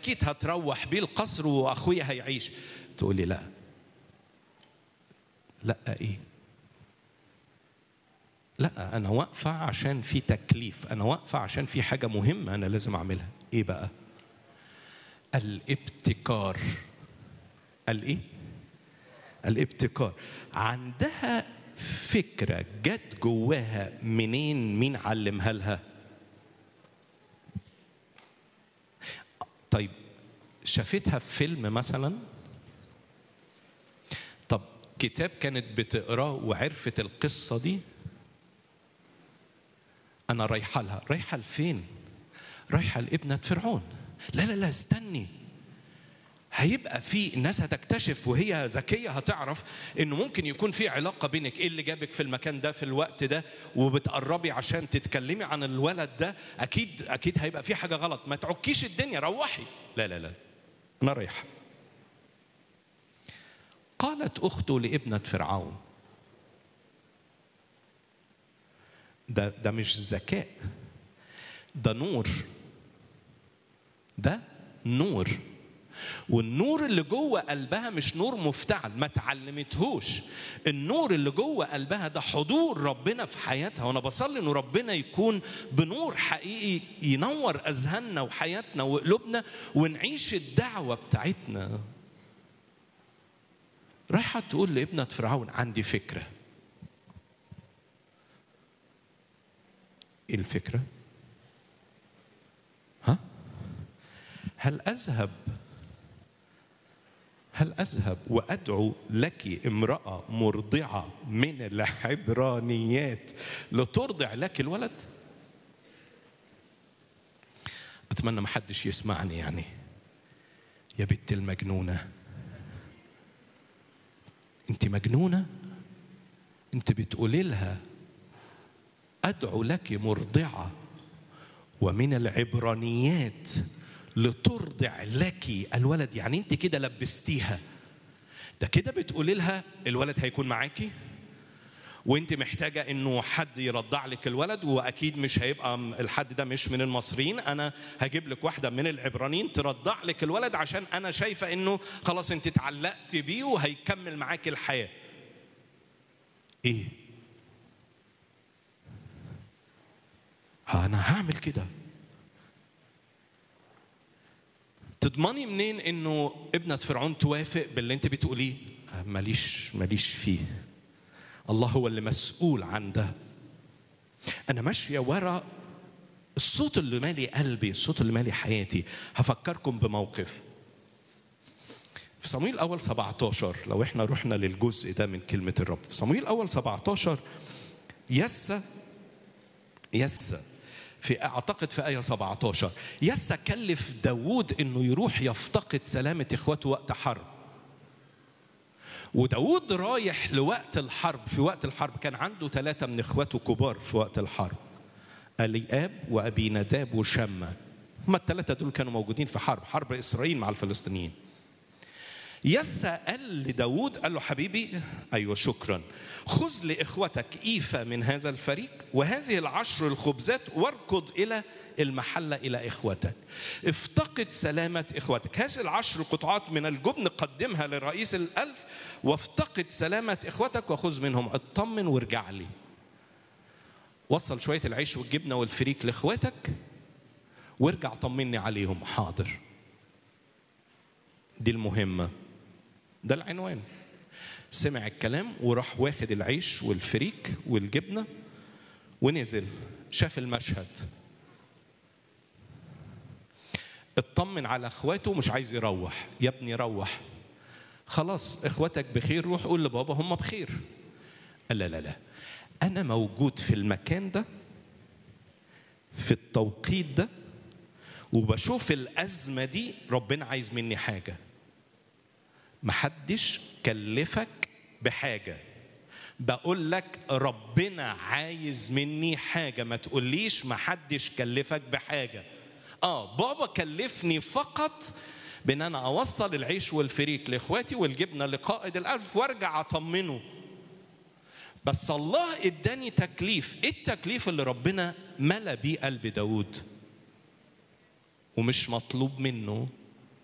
اكيد هتروح بيه القصر واخويا هيعيش تقولي لا لا ايه لا انا واقفه عشان في تكليف انا واقفه عشان في حاجه مهمه انا لازم اعملها ايه بقى الابتكار الايه الابتكار عندها فكره جت جواها منين مين علمها لها طيب شافتها في فيلم مثلا طب كتاب كانت بتقراه وعرفت القصه دي انا رايحه لها رايحه لفين رايحه لابنه فرعون لا لا لا استني هيبقى في الناس هتكتشف وهي ذكيه هتعرف انه ممكن يكون في علاقه بينك ايه اللي جابك في المكان ده في الوقت ده وبتقربي عشان تتكلمي عن الولد ده اكيد اكيد هيبقى في حاجه غلط ما تعكيش الدنيا روحي لا لا لا انا رايحه قالت اخته لابنه فرعون ده ده مش ذكاء ده نور ده نور والنور اللي جوه قلبها مش نور مفتعل ما تعلمتهوش النور اللي جوه قلبها ده حضور ربنا في حياتها وانا بصلي انه ربنا يكون بنور حقيقي ينور اذهاننا وحياتنا وقلوبنا ونعيش الدعوه بتاعتنا رايحه تقول لابنه فرعون عندي فكره ايه الفكره ها هل اذهب هل اذهب وادعو لك امراه مرضعه من العبرانيات لترضع لك الولد اتمنى ما حدش يسمعني يعني يا بنت المجنونه انت مجنونه انت بتقولي لها ادعو لك مرضعه ومن العبرانيات لترضع لك الولد يعني انت كده لبستيها ده كده بتقولي لها الولد هيكون معاكي وانت محتاجه انه حد يرضع لك الولد واكيد مش هيبقى الحد ده مش من المصريين انا هجيب لك واحده من العبرانيين ترضع لك الولد عشان انا شايفه انه خلاص انت اتعلقت بيه وهيكمل معاك الحياه ايه انا هعمل كده تضمني منين انه ابنة فرعون توافق باللي انت بتقوليه ماليش ماليش فيه الله هو اللي مسؤول عن ده انا ماشيه ورا الصوت اللي مالي قلبي الصوت اللي مالي حياتي هفكركم بموقف في صمويل الاول 17 لو احنا رحنا للجزء ده من كلمه الرب في صمويل الاول 17 يسى يسى في اعتقد في ايه 17 يسى كلف داوود انه يروح يفتقد سلامه اخواته وقت حرب وداود رايح لوقت الحرب في وقت الحرب كان عنده ثلاثة من اخواته كبار في وقت الحرب الياب وابي نداب وشمة هما الثلاثة دول كانوا موجودين في حرب حرب اسرائيل مع الفلسطينيين يسى قال لداود قال له حبيبي أيوة شكرا خذ لإخوتك إيفة من هذا الفريق وهذه العشر الخبزات واركض إلى المحلة إلى إخوتك افتقد سلامة إخوتك هذه العشر قطعات من الجبن قدمها لرئيس الألف وافتقد سلامة إخوتك وخذ منهم اطمن وارجع لي وصل شوية العيش والجبنة والفريك لإخواتك وارجع طمني عليهم حاضر دي المهمة ده العنوان سمع الكلام وراح واخد العيش والفريك والجبنة ونزل شاف المشهد اطمن على اخواته مش عايز يروح يا ابني روح خلاص اخواتك بخير روح قول لبابا هم بخير قال لا لا لا انا موجود في المكان ده في التوقيت ده وبشوف الأزمة دي ربنا عايز مني حاجة محدش كلفك بحاجة بقول لك ربنا عايز مني حاجة ما تقوليش محدش كلفك بحاجة اه بابا كلفني فقط بان انا اوصل العيش والفريك لاخواتي والجبنه لقائد الالف وارجع اطمنه بس الله اداني تكليف ايه التكليف اللي ربنا ملا بيه قلب داود ومش مطلوب منه